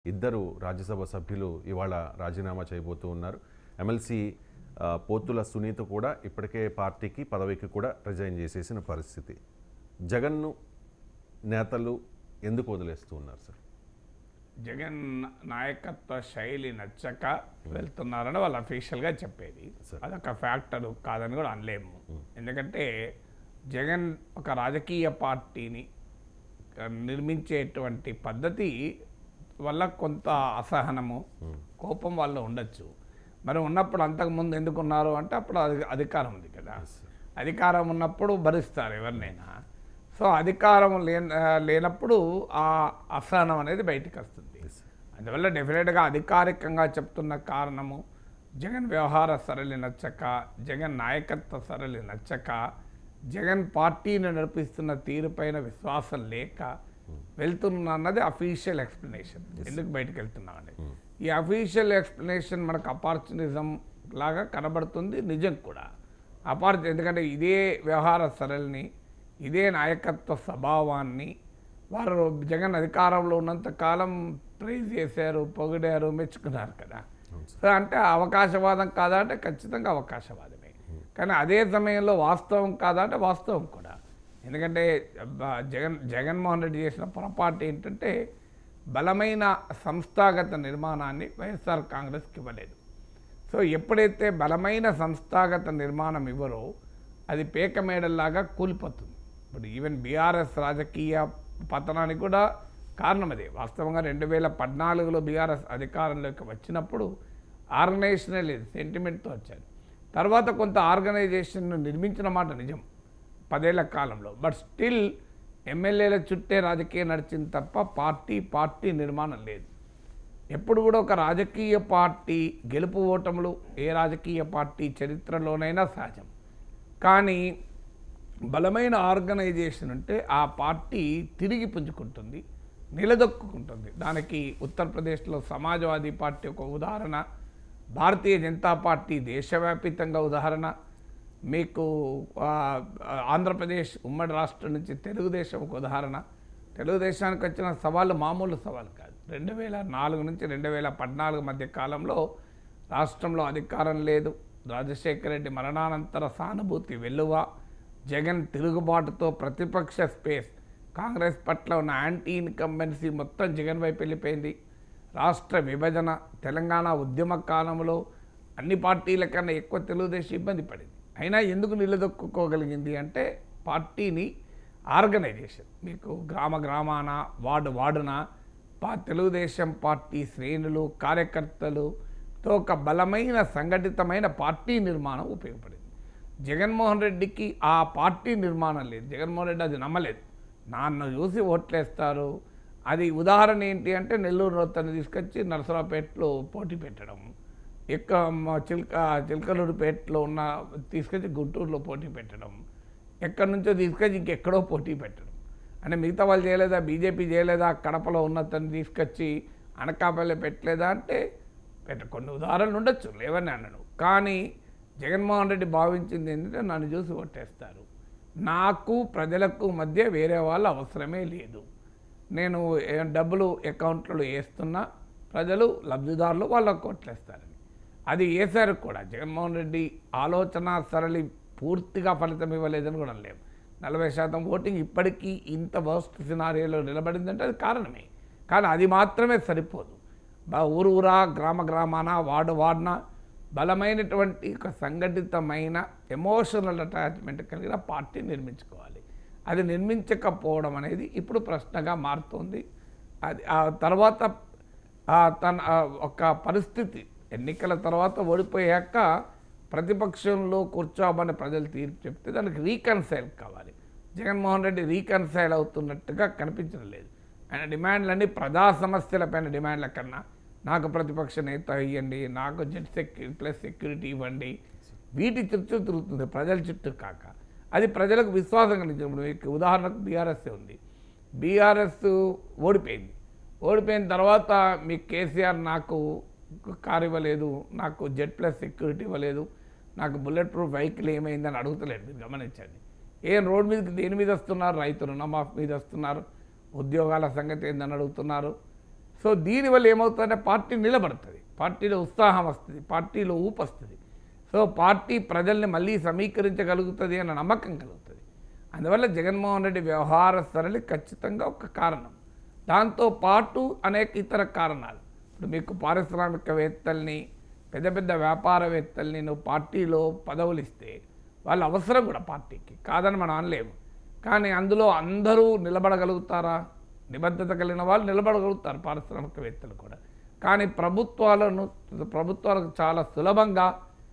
ఇద్దరు రాజ్యసభ సభ్యులు ఇవాళ రాజీనామా చేయబోతూ ఉన్నారు ఎమ్మెల్సీ ఆ, పోతుల సునీత కూడా ఇప్పటికే పార్టీకి పదవికి కూడా రిజైన్ చేసేసిన పరిస్థితి జగన్ను నేతలు ఎందుకు వదిలేస్తూ ఉన్నారు సార్ జగన్ నాయకత్వ శైలి నచ్చక వెళ్తున్నారని వాళ్ళు అఫీషియల్గా చెప్పేది Sir. అదొక ఫ్యాక్టర్ కాదని కూడా అనలేము ఎందుకంటే జగన్ ఒక రాజకీయ పార్టీని నిర్మించేటువంటి పద్ధతి వల్ల కొంత అసహనము కోపం వల్ల ఉండొచ్చు మరి ఉన్నప్పుడు అంతకుముందు ఎందుకు ఉన్నారు అంటే అప్పుడు అది అధికారం ఉంది కదా అధికారం ఉన్నప్పుడు భరిస్తారు ఎవరినైనా సో అధికారం లేన లేనప్పుడు ఆ అసహనం అనేది బయటికి వస్తుంది అందువల్ల డెఫినెట్గా అధికారికంగా చెప్తున్న కారణము జగన్ వ్యవహార సరళి నచ్చక జగన్ నాయకత్వ సరళి నచ్చక జగన్ పార్టీని నడిపిస్తున్న తీరుపైన విశ్వాసం లేక వెళ్తున్నా అన్నది అఫీషియల్ ఎక్స్ప్లెనేషన్ ఎందుకు బయటకు వెళ్తున్నామని ఈ అఫీషియల్ ఎక్స్ప్లెనేషన్ మనకు అపార్చునిజం లాగా కనబడుతుంది నిజం కూడా అపార్చు ఎందుకంటే ఇదే వ్యవహార సరళిని ఇదే నాయకత్వ స్వభావాన్ని వారు జగన్ అధికారంలో ఉన్నంత కాలం ప్రైజ్ చేశారు పొగిడారు మెచ్చుకున్నారు కదా సో అంటే అవకాశవాదం కాదా అంటే ఖచ్చితంగా అవకాశవాదమే కానీ అదే సమయంలో వాస్తవం కాదా అంటే వాస్తవం కూడా ఎందుకంటే బ- జగన్ జగన్మోహన్ రెడ్డి చేసిన పొరపాటు ఏంటంటే బలమైన సంస్థాగత నిర్మాణాన్ని వైఎస్ఆర్ కాంగ్రెస్కి ఇవ్వలేదు సో ఎప్పుడైతే బలమైన సంస్థాగత నిర్మాణం ఇవ్వరో అది పేక మేడల్లాగా కూలిపోతుంది ఇప్పుడు ఈవెన్ బీఆర్ఎస్ రాజకీయ పతనానికి కూడా కారణం అదే వాస్తవంగా రెండు వేల పద్నాలుగులో బీఆర్ఎస్ అధికారంలోకి వచ్చినప్పుడు ఆర్గనైజేషనల్ సెంటిమెంట్తో వచ్చారు తర్వాత కొంత ఆర్గనైజేషన్ను నిర్మించిన మాట నిజం పదేళ్ల కాలంలో బట్ స్టిల్ ఎమ్మెల్యేల చుట్టే రాజకీయం నడిచింది తప్ప పార్టీ పార్టీ నిర్మాణం లేదు ఎప్పుడు కూడా ఒక రాజకీయ పార్టీ గెలుపు ఓటములు ఏ రాజకీయ పార్టీ చరిత్రలోనైనా సహజం కానీ బలమైన ఆర్గనైజేషన్ ఉంటే ఆ పార్టీ తిరిగి పుంజుకుంటుంది నిలదొక్కుంటుంది దానికి ఉత్తరప్రదేశ్లో సమాజ్వాదీ పార్టీ ఒక ఉదాహరణ భారతీయ జనతా పార్టీ దేశవ్యాపితంగా ఉదాహరణ మీకు ఆ, ఆంధ్రప్రదేశ్ ఉమ్మడి రాష్ట్రం నుంచి తెలుగుదేశం ఒక ఉదాహరణ తెలుగుదేశానికి వచ్చిన సవాళ్ళు మామూలు సవాలు కాదు రెండు వేల నాలుగు నుంచి రెండు వేల పద్నాలుగు మధ్య కాలంలో రాష్ట్రంలో అధికారం లేదు రాజశేఖర రెడ్డి మరణానంతర సానుభూతి వెల్లువ జగన్ తిరుగుబాటుతో ప్రతిపక్ష స్పేస్ కాంగ్రెస్ పట్ల ఉన్న యాంటీ ఇన్కంబెన్సీ మొత్తం జగన్ వైపు వెళ్ళిపోయింది రాష్ట్ర విభజన తెలంగాణ ఉద్యమ కాలంలో అన్ని పార్టీల కన్నా ఎక్కువ తెలుగుదేశం ఇబ్బంది పడింది అయినా ఎందుకు నిలదొక్కుకోగలిగింది అంటే పార్టీని ఆర్గనైజేషన్ మీకు గ్రామ గ్రామాన వార్డు వార్డున పా తెలుగుదేశం పార్టీ శ్రేణులు కార్యకర్తలుతో ఒక బలమైన సంఘటితమైన పార్టీ నిర్మాణం ఉపయోగపడింది జగన్మోహన్ రెడ్డికి ఆ పార్టీ నిర్మాణం లేదు జగన్మోహన్ రెడ్డి అది నమ్మలేదు నాన్న చూసి ఓట్లేస్తారు అది ఉదాహరణ ఏంటి అంటే నెల్లూరు రోత్తని తీసుకొచ్చి నరసరావుపేటలో పోటీ పెట్టడం ఎక్క మ- చిల్క చిలకలూరుపేటలో ఉన్న తీసుకొచ్చి గుంటూరులో పోటీ పెట్టడం ఎక్కడి నుంచో తీసుకొచ్చి ఇంకెక్కడో పోటీ పెట్టడం అంటే మిగతా వాళ్ళు చేయలేదా బీజేపీ చేయలేదా కడపలో ఉన్నతని తీసుకొచ్చి అనకాపల్లి పెట్టలేదా అంటే పెట్ట కొన్ని ఉదాహరణలు ఉండొచ్చు లేవని అన్నాను కానీ జగన్మోహన్ రెడ్డి భావించింది ఏంటంటే నన్ను చూసి ఓటేస్తారు నాకు ప్రజలకు మధ్య వేరే వాళ్ళ అవసరమే లేదు నేను ఏ- డబ్బులు అకౌంట్లో వేస్తున్నా ప్రజలు లబ్ధిదారులు వాళ్ళకు ఓట్లేస్తారని అది వేశారు కూడా జగన్మోహన్ రెడ్డి ఆలోచన సరళి పూర్తిగా ఫలితం ఇవ్వలేదని కూడా లేవు నలభై శాతం ఓటింగ్ ఇప్పటికీ ఇంత వర్స్ట్ సినారియోలో నిలబడిందంటే అది కారణమే కానీ అది మాత్రమే సరిపోదు బా- ఊరు ఊరా గ్రామ గ్రామాన వార్డు వార్డున బలమైనటువంటి ఒక సంఘటితమైన ఎమోషనల్ అటాచ్మెంట్ కలిగిన పార్టీ నిర్మించుకోవాలి అది నిర్మించకపోవడం అనేది ఇప్పుడు ప్రశ్నగా మారుతోంది అది ఆ తర్వాత ఆ తన ఆ ఒక పరిస్థితి ఎన్నికల తర్వాత ఓడిపోయాక ప్రతిపక్షంలో కూర్చోమని ప్రజలు తీర్పు చెప్తే దానికి రీకన్సైల్ కావాలి జగన్మోహన్ రెడ్డి రీకన్సైల్ అవుతున్నట్టుగా కనిపించడం లేదు ఆయన డిమాండ్లన్నీ ప్రజా సమస్యలపైన డిమాండ్ల కన్నా నాకు ప్రతిపక్ష నేత ఇవ్వండి నాకు జెట్ సెక్యూరిటీ ప్లస్ సెక్యూరిటీ ఇవ్వండి వీటి చుట్టూ తిరుగుతుంది ప్రజల చుట్టూ కాక అది ప్రజలకు విశ్వాసం కలిగించినప్పుడు మీకు ఉదాహరణకు బీఆర్ఎస్ ఉంది బీఆర్ఎస్ ఓడిపోయింది ఓడిపోయిన తర్వాత మీ కేసీఆర్ నాకు కారు ఇవ్వలేదు నాకు జెడ్ ప్లస్ సెక్యూరిటీ ఇవ్వలేదు నాకు బుల్లెట్ ప్రూఫ్ వెహికల్ ఏమైందని అడుగుతలేదు మీరు గమనించండి ఏం రోడ్ మీదకి దేని మీద వస్తున్నారు రైతు రుణమాఫ్ మీద వస్తున్నారు ఉద్యోగాల సంగతి ఏందని అడుగుతున్నారు సో దీనివల్ల ఏమవుతుందంటే పార్టీ నిలబడుతుంది పార్టీలో ఉత్సాహం వస్తుంది పార్టీలో ఊపు వస్తుంది సో పార్టీ ప్రజల్ని మళ్ళీ సమీకరించగలుగుతుంది అన్న నమ్మకం కలుగుతుంది అందువల్ల జగన్మోహన్ రెడ్డి వ్యవహార సరళి ఖచ్చితంగా ఒక కారణం దాంతో పాటు అనేక ఇతర కారణాలు ఇప్పుడు మీకు పారిశ్రామికవేత్తల్ని పెద్ద పెద్ద వ్యాపారవేత్తల్ని నువ్వు పార్టీలో పదవులు ఇస్తే వాళ్ళ అవసరం కూడా పార్టీకి కాదని మనం అనలేము కానీ అందులో అందరూ నిలబడగలుగుతారా నిబద్ధత కలిగిన వాళ్ళు నిలబడగలుగుతారు పారిశ్రామికవేత్తలు కూడా కానీ ప్రభుత్వాలను ప్రభుత్వాలకు చాలా సులభంగా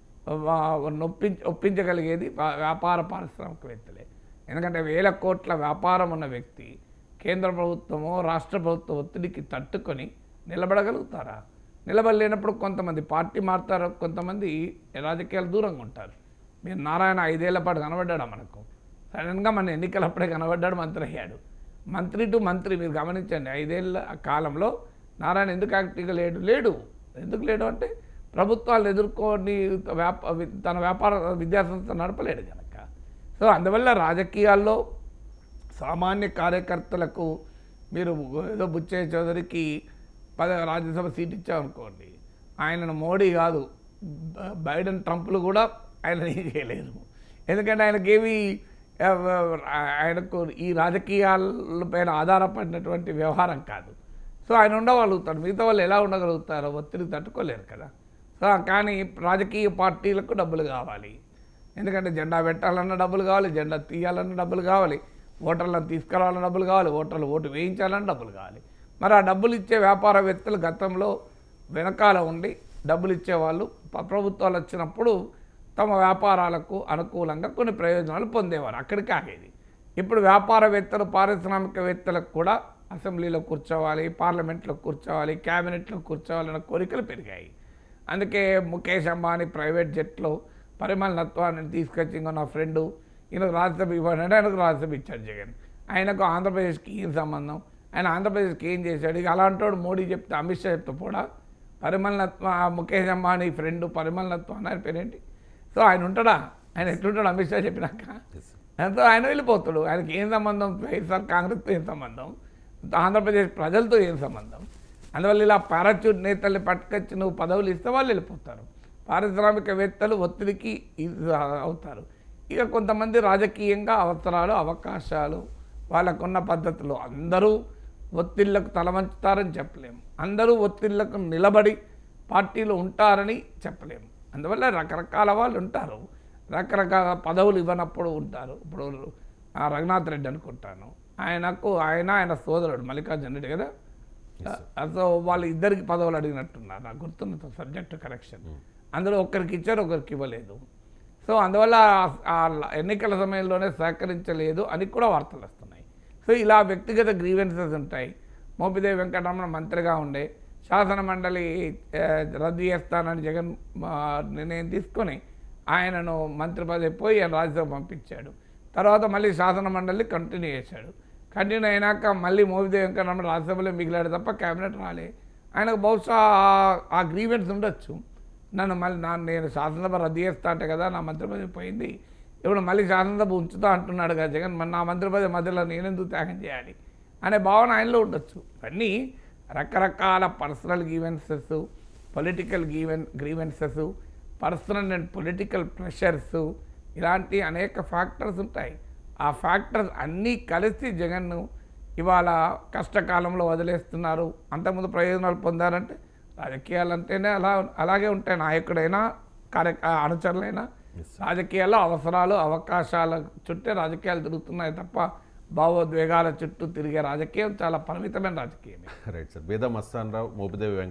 వా- నొప్పి ఒప్పించగలిగేది వా- వ్యాపార పారిశ్రామికవేత్తలే ఎందుకంటే వేల కోట్ల వ్యాపారం ఉన్న వ్యక్తి కేంద్ర ప్రభుత్వమో రాష్ట్ర ప్రభుత్వ ఒత్తిడికి తట్టుకొని నిలబడగలుగుతారా నిలబడలేనప్పుడు కొంతమంది పార్టీ మారుతారు కొంతమంది రాజకీయాలు దూరంగా ఉంటారు మీరు నారాయణ ఐదేళ్ల పాటు కనబడ్డాడు మనకు సడన్గా మన ఎన్నికలప్పుడే కనబడ్డాడు మంత్రి అయ్యాడు మంత్రి టు మంత్రి మీరు గమనించండి ఐదేళ్ల కాలంలో నారాయణ ఎందుకు యాక్టివ్గా లేడు లేడు ఎందుకు లేడు అంటే ప్రభుత్వాలు ఎదుర్కొని వ్యాప తన వ్యాపార విద్యాసంస్థ నడపలేడు కనుక సో అందువల్ల రాజకీయాల్లో సామాన్య కార్యకర్తలకు మీరు ఏదో బుచ్చయ్య చౌదరికి పద రాజ్యసభ సీట్ ఇచ్చామనుకోండి ఆయనను మోడీ కాదు బ- బైడెన్ ట్రంప్లు కూడా ఆయన ఏం చేయలేరు ఎందుకంటే ఆయనకేమి ఆ, ఆయనకు ఈ రాజకీయాలపైన ఆధారపడినటువంటి వ్యవహారం కాదు సో ఆయన ఉండగలుగుతాడు మిగతా వాళ్ళు ఎలా ఉండగలుగుతారో ఒత్తిడి తట్టుకోలేరు కదా సో కానీ రాజకీయ పార్టీలకు డబ్బులు కావాలి ఎందుకంటే జెండా పెట్టాలన్న డబ్బులు కావాలి జెండా తీయాలన్న డబ్బులు కావాలి ఓటర్లను తీసుకురావాలన్న డబ్బులు కావాలి ఓటర్లు ఓటు వేయించాలన్న డబ్బులు కావాలి మరి ఆ డబ్బులు ఇచ్చే వ్యాపారవేత్తలు గతంలో వెనకాల ఉండి డబ్బులు ఇచ్చేవాళ్ళు ప- ప్రభుత్వాలు వచ్చినప్పుడు తమ వ్యాపారాలకు అనుకూలంగా కొన్ని ప్రయోజనాలు పొందేవారు అక్కడికి ఆగేది ఇప్పుడు వ్యాపారవేత్తలు పారిశ్రామికవేత్తలకు కూడా అసెంబ్లీలో కూర్చోవాలి పార్లమెంట్లో కూర్చోవాలి క్యాబినెట్లో కూర్చోవాలన్న కోరికలు పెరిగాయి అందుకే ముఖేష్ అంబానీ ప్రైవేట్ జెట్లో పరిమళ నత్వాన్ని తీసుకొచ్చి ఇంకో నా ఫ్రెండు ఈయనకు రాజ్యసభ ఇవ్వండి అంటే ఆయనకు రాజ్యసభ ఇచ్చాడు జగన్ ఆయనకు ఆంధ్రప్రదేశ్కి ఏం సంబంధం ఆయన ఆంధ్రప్రదేశ్కి ఏం చేశాడు ఇక అలాంటి వాడు మోడీ చెప్తే అమిత్ షా చెప్తే కూడా పరిమళ నత్వ ఆ ముఖేష్ అంబానీ ఫ్రెండ్ పరిమళ నత్వ అని ఆయన పేరేంటి సో ఆయన ఉంటాడా ఆయన ఎట్లుంటాడు అమిత్ షా చెప్పినాక దాంతో ఆయన వెళ్ళిపోతాడు ఆయనకి ఏం సంబంధం వైఎస్ఆర్ కాంగ్రెస్తో ఏం సంబంధం ఆంధ్రప్రదేశ్ ప్రజలతో ఏం సంబంధం అందువల్ల ఇలా పారాచూట్ నేతల్ని పట్టుకొచ్చి నువ్వు పదవులు ఇస్తే వాళ్ళు వెళ్ళిపోతారు పారిశ్రామికవేత్తలు ఒత్తిడికి ఇది అవుతారు ఇక కొంతమంది రాజకీయంగా అవసరాలు అవకాశాలు వాళ్ళకున్న పద్ధతులు అందరూ ఒత్తిళ్లకు తలవంచుతారని చెప్పలేము అందరూ ఒత్తిళ్లకు నిలబడి పార్టీలో ఉంటారని చెప్పలేము అందువల్ల రకరకాల వాళ్ళు ఉంటారు రకరకాల పదవులు ఇవ్వనప్పుడు ఉంటారు ఇప్పుడు ఆ రఘునాథ్ రెడ్డి అనుకుంటాను ఆయనకు ఆయన ఆయన సోదరుడు మల్లికార్జున రెడ్డి కదా సో వాళ్ళు ఇద్దరికి పదవులు అడిగినట్టున్నారు నాకు గుర్తున్న సబ్జెక్ట్ కరెక్షన్ అందులో ఒక్కరికి ఇచ్చారు ఒకరికి ఇవ్వలేదు సో అందువల్ల ఆ- ఆ ఎన్నికల సమయంలోనే సహకరించలేదు అని కూడా వార్తలు వస్తున్నాయి సో ఇలా వ్యక్తిగత గ్రీవెన్సెస్ ఉంటాయి మోపిదేవి వెంకటరమణ మంత్రిగా ఉండే శాసన మండలి ఆ, రద్దు చేస్తానని జగన్ ఆ, నిర్ణయం తీసుకొని ఆయనను మంత్రి పదవి పోయి ఆయన రాజ్యసభ పంపించాడు తర్వాత మళ్ళీ శాసన మండలి కంటిన్యూ చేశాడు కంటిన్యూ అయినాక మళ్ళీ మోపిదేవి వెంకటరమణ రాజ్యసభలో మిగిలాడు తప్ప క్యాబినెట్ రాలే ఆయనకు బహుశా ఆ- ఆ గ్రీవెన్స్ ఉండొచ్చు నన్ను మళ్ళీ నా నేను శాసనసభ రద్దు చేస్తా అంటే కదా నా మంత్రి పదవి పోయింది ఇప్పుడు మళ్ళీ శాసనసభ ఉంచుతా అంటున్నాడు కదా జగన్ మరి నా మంత్రి పదవి మధ్యలో నేనెందుకు త్యాగం చేయాలి అనే భావన ఆయనలో ఉండొచ్చు ఇవన్నీ రకరకాల personal grievances political grievance grievances personal and political pressures ఇలాంటి అనేక ఫ్యాక్టర్స్ ఉంటాయి ఆ ఫ్యాక్టర్స్ అన్నీ కలిసి జగన్ను ఇవాళ కష్టకాలంలో వదిలేస్తున్నారు అంతకుముందు ప్రయోజనాలు పొందారంటే రాజకీయాలు అంటేనే అలా అలాగే ఉంటాయి నాయకుడైనా కార్య అనుచరులైనా రాజకీయాల్లో అవసరాలు అవకాశాల చుట్టే రాజకీయాలు తిరుగుతున్నాయి తప్ప భావోద్వేగాల చుట్టూ తిరిగే రాజకీయం చాలా పరిమితమైన రాజకీయమే రైట్ సార్ బేదా మస్తాన్ రావు మోపిదేవి వెంకట